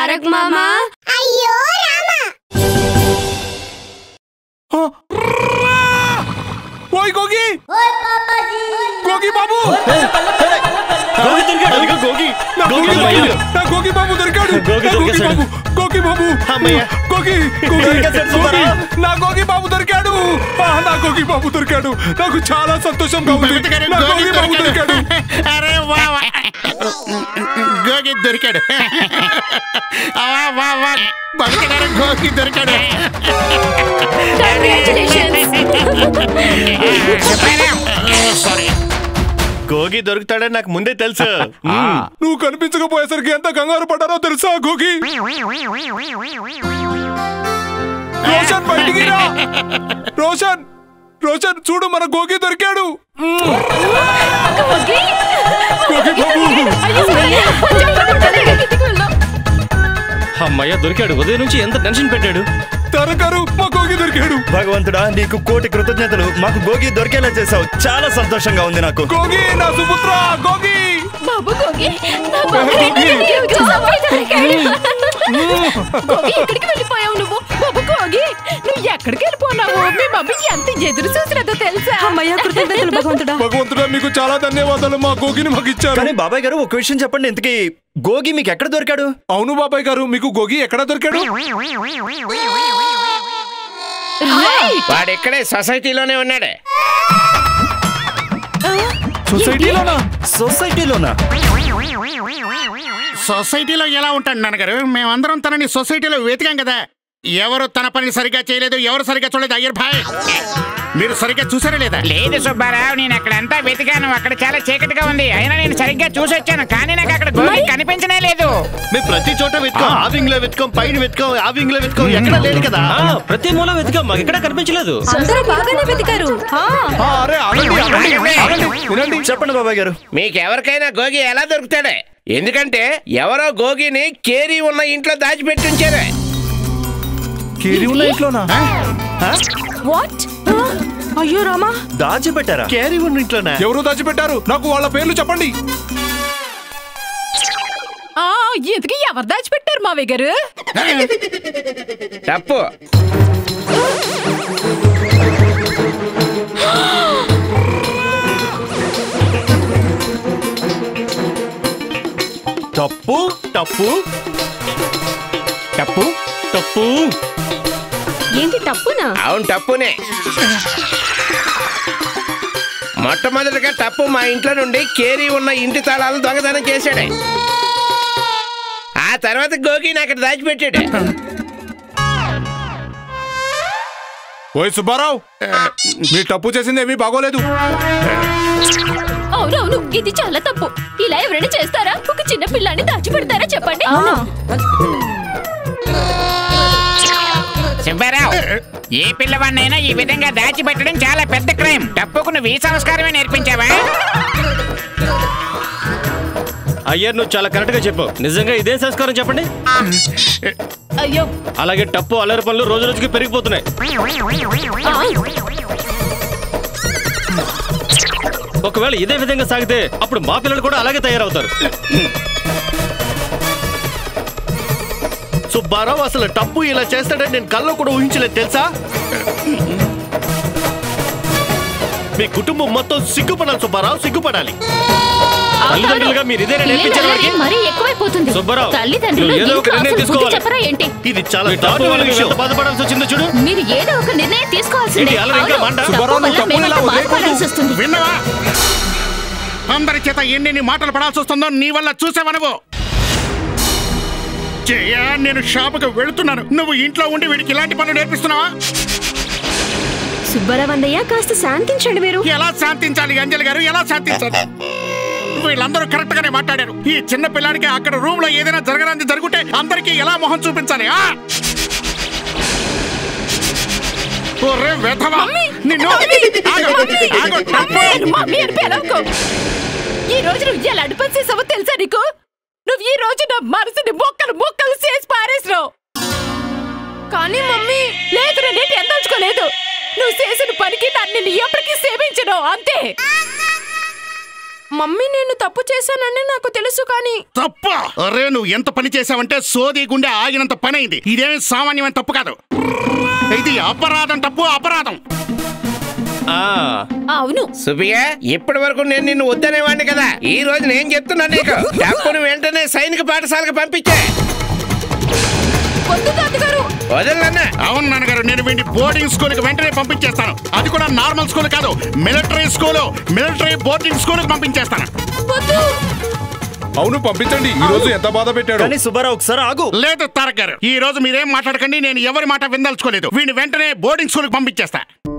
తారక్ మామా అయ్యో రామా ఓయ్ గోగి గోగి బాబు గోగి దొరికాడు అదిగో గోగి నా గోగి గోగి బాబు దొరికాడు. నా గోగి బాబు దొరికాడు గోగి నా గోగి దొరికేశాడు. బాబు గోగి బాబు అమ్మయ్య. గోగి గోగి దొరికేశాడు గోగి సుబ్బారావు. నా గోగి బాబు దొరికాడు ఆ, నా గోగి బాబు దొరికాడు నాకు చాలా సంతోషంగా ఉంది బబిత గారు నా గోగి గోగి బాబు దొరికాడు దొరికాడు అరే వా వా. గోగి దొరికాడు వా వా వా బబిత గారు గోగి దొరికాడు సారీ గోగి దొరుకుతాడని నాకు ముందే తెలుసు మ్మ్. నువ్వు కనిపించకపోయేసరికి ఎంత కంగారు పడ్డారో తెలుసా గోగి రోషన్ బయటికి రా రోషన్ రోషన్ చూడు మన గోగి దొరికాడు గోగి బాబు అమ్మయ్య దొరికాడు ఉదయం నుంచి ఎంత టెన్షన్ పెట్టాడు తరగారు మా గోగి దొరికాడు భగవంతుడా నీకు కోటి కృతజ్ఞతలు మాకు గోగి దొరికేలా చేసావు చాలా సంతోషంగా ఉంది నాకు గోగి నా సుపుత్ర గోగి బాబు గోగి నా బాబు ఎక్కడికి వచ్చేసావు? గోగి ఎక్కడికి వెళ్ళిపోయావు నువ్వు బాబు గోగి నువ్వు ఎక్కడికి వెళ్ళిపోనావు మీ మమ్మీ ఎంత ఎదురు చూసినదో తెలుసా అమ్మయ్య కృతజ్ఞతలు భగవంతుడా భగవంతుడా మీకు చాలా ధన్యవాదాలు మా గోగిని మాకు ఇచ్చారు కానీ బాబాయ్ గారు ఒక విషయం చెప్పండి ఇంతకీ గోగి మీకు ఎక్కడ దొరికాడు అవును బాబాయ్ గారు మీకు గోగి ఎక్కడ దొరికాడు వాడు ఇక్కడే సొసైటీలోనే ఉన్నాడు సొసైటీలోనా సొసైటీలోనా సొసైటీలో ఎలా ఉంటాడు నాన్నగారు మేమందరం తనని సొసైటీలో వెతికాం కదా ఎవరు తన పని సరిగా చేయలేదు ఎవరు సరిగా చూడలేదు అయ్యర్ భాయ్ మీరు సరిగ్గా చూసారా లేదా లేదు సుబ్బారావు నేను అక్కడంతా వెతికాను అక్కడ చాలా చీకటిగా ఉంది అయినా నేను సరిగ్గా చూసొచ్చాను కానీ నాకు అక్కడ గోగి కనిపించనే లేదు మేము ప్రతి చోట వెతుకాం ఆ వింగ్ లో వెతుకాం పైన వెతుకాం ఆ వింగ్ లో వెతుకాం ఎక్కడ లేడు కదా ప్రతి మూల వెతుకాం మాకు ఎక్కడ కనిపించలేదు అందరూ బాగానే వెతికారు ఆ. ఆ, అరే ఆగండి ఆగండి ఆగండి వినండి చెప్పండి బాబాయ్ గారు మీకెవరికైనా గోగి ఎలా దొరుకుతాడే ఎందుకంటే ఎవరో గోగిని కేరీ ఉన్న ఇంట్లో దాచిపెట్టి ఉంచారు కేరి ఉన్న ఇంట్లోనా వాట్ అయ్యో రామా దాచిపెట్టారా క్యారీ ఉన్న ఇంట్లోనా ఎవరు దాచిపెట్టారు నాకు వాళ్ళ పేర్లు చెప్పండి ఆ ఇంతకీ ఎవరు దాచిపెట్టారు మావయ్య గారు తప్పు తప్పు తప్పు తప్పు తప్పు ఏంటి తప్పునా అవును తప్పునే మొట్టమొదటిగా తప్పు మా ఇంట్లో నుండి కేరీ ఉన్న ఇంటి తాళాలు దొంగతనం చేశాడు ఆ తర్వాత గోగిని అక్కడ దాచిపెట్టాడు ఓయ్ సుబ్బారావు మీ తప్పు చేసింది ఏమీ బాగోలేదు అవునవును ఇది చాలా తప్పు ఇలా ఎవరైనా చేస్తారా ఒక చిన్న పిల్లాన్ని దాచిపెడతారా చెప్పండి సుబ్బారావు ఏ పిల్లవాడినైనా ఈ విధంగా దాచిపెట్టడం చాలా పెద్ద క్రైమ్ తప్పుకు నువ్వు ఈ సంస్కారమే నేర్పించావా అయ్యర్ నువ్వు చాలా కరెక్ట్ గా చెప్పావు నిజంగా ఇదే సంస్కారం చెప్పండి అయ్యో అలాగే టప్పు అల్లరి పనులు రోజు రోజుకి పెరిగిపోతున్నాయి ఆ, ఒకవేళ ఇదే విధంగా సాగితే అప్పుడు మా పిల్లలు కూడా అలాగే తయారవుతారు సుబ్బారావు అసలు టప్పు ఇలా చేస్తాడని నేను కల్లో కూడా ఊహించలేదు తెలుసా మీ కుటుంబం మొత్తం సిగ్గుపడాలి సుబ్బారావు సిగ్గుపడాలి తల్లిదండ్రులుగా మీరు ఇదే నేర్పించారు పిల్లలు వాడికి? మరీ ఎక్కువైపోతుంది సుబ్బారావు, తల్లిదండ్రులు నువ్వు ఏదో ఒక ఇంకా నిర్ణయం అసలు బుద్ధి తీసుకోవాలి. చెప్పరా ఏంటి ఇది చాలా దారుణమైన విషయం బాధపడాల్సి వచ్చిందో చూడు మీరు ఏదో ఒక నిర్ణయం తీసుకోవాల్సిందే ఏంటి, అలా ఇంకా అవును, మంట? తప్పు సుబ్బారావు, వల్ల తప్పు మేమంతా ఇలా వదిలేయకూడదు. బాధపడాల్సి వస్తుంది విన్నవా అందరి చేత ఎన్ని మాటలు పడాల్సి వస్తుందో నీ వల్ల చూసావనువు జయ నేను షాపుకి వెళుతున్నాను నువ్వు ఇంట్లో ఉండి వీడికి ఇలాంటి పనులు నేర్పిస్తున్నావా సుబ్బరావందయ్య కాస్త శాంతించండి మీరు ఎలా శాంతించాలి అంజలి గారు ఎలా శాంతించాలి వీళ్ళందరూ కరెక్ట్ గానే మాట్లాడారు ఈ చిన్న పిల్లాడికి అక్కడ రూమ్ లో ఏదైనా జరగడానికి జరుగుతే అందరికీ ఎలా మొహం చూపించాలి ఆ ఒరే వెధవా నిన్ను ఆగు, ఆగు, తప్పు. మమ్మీ అని పిలవకు. ఈ రోజు నువ్వు ఎలా అడుపని చేసావో తెలుసా నీకు నువ్వు ఈ రోజు నా మనసుని మొక్కలు మొక్కలు చేసి పారేసినావు కానీ మమ్మీ లేదు నేనేంటి ఎందలుచుకోలేదు నువ్వు చేసిన పనికి నన్ను నీ ఎప్పటికీ సేవించను అంతే మమ్మీ నేను తప్పు చేశానని నాకు తెలుసు కానీ తప్ప అరే నువ్వు ఎంత పని చేసావంటే సోది గుండె ఆగినంత పని అయింది ఇదేమి సామాన్యమైన తప్పు కాదు ఇది అపరాధం తప్పు అపరాధం అవును సుబియ ఇప్పటి వరకు నేను నిన్ను వద్దనేవాడిని కదా ఈ రోజు నేను చెప్తున్నా నీకు డబ్బును వెంటనే సైనిక పాఠశాలకు పంపించే వద్దు తాతగారు వదలన్నా అవును నాన్నగారు నేను వీడిని బోర్డింగ్ స్కూల్ కి వెంటనే పంపించేస్తాను అది కూడా నార్మల్ స్కూల్ కాదు military school military boarding school కి పంపించేస్తాను వద్దు అవును పంపించండి ఈ రోజు ఎంత బాధ పెట్టాడు కానీ సుబ్బారావు ఒకసారి ఆగు లేదు తారక్ గారు ఈ రోజు మీరేం మాట్లాడకండి నేను ఎవరి మాట విందలుచుకోలేదు వీడిని వెంటనే బోర్డింగ్ స్కూల్ కి పంపించేస్తా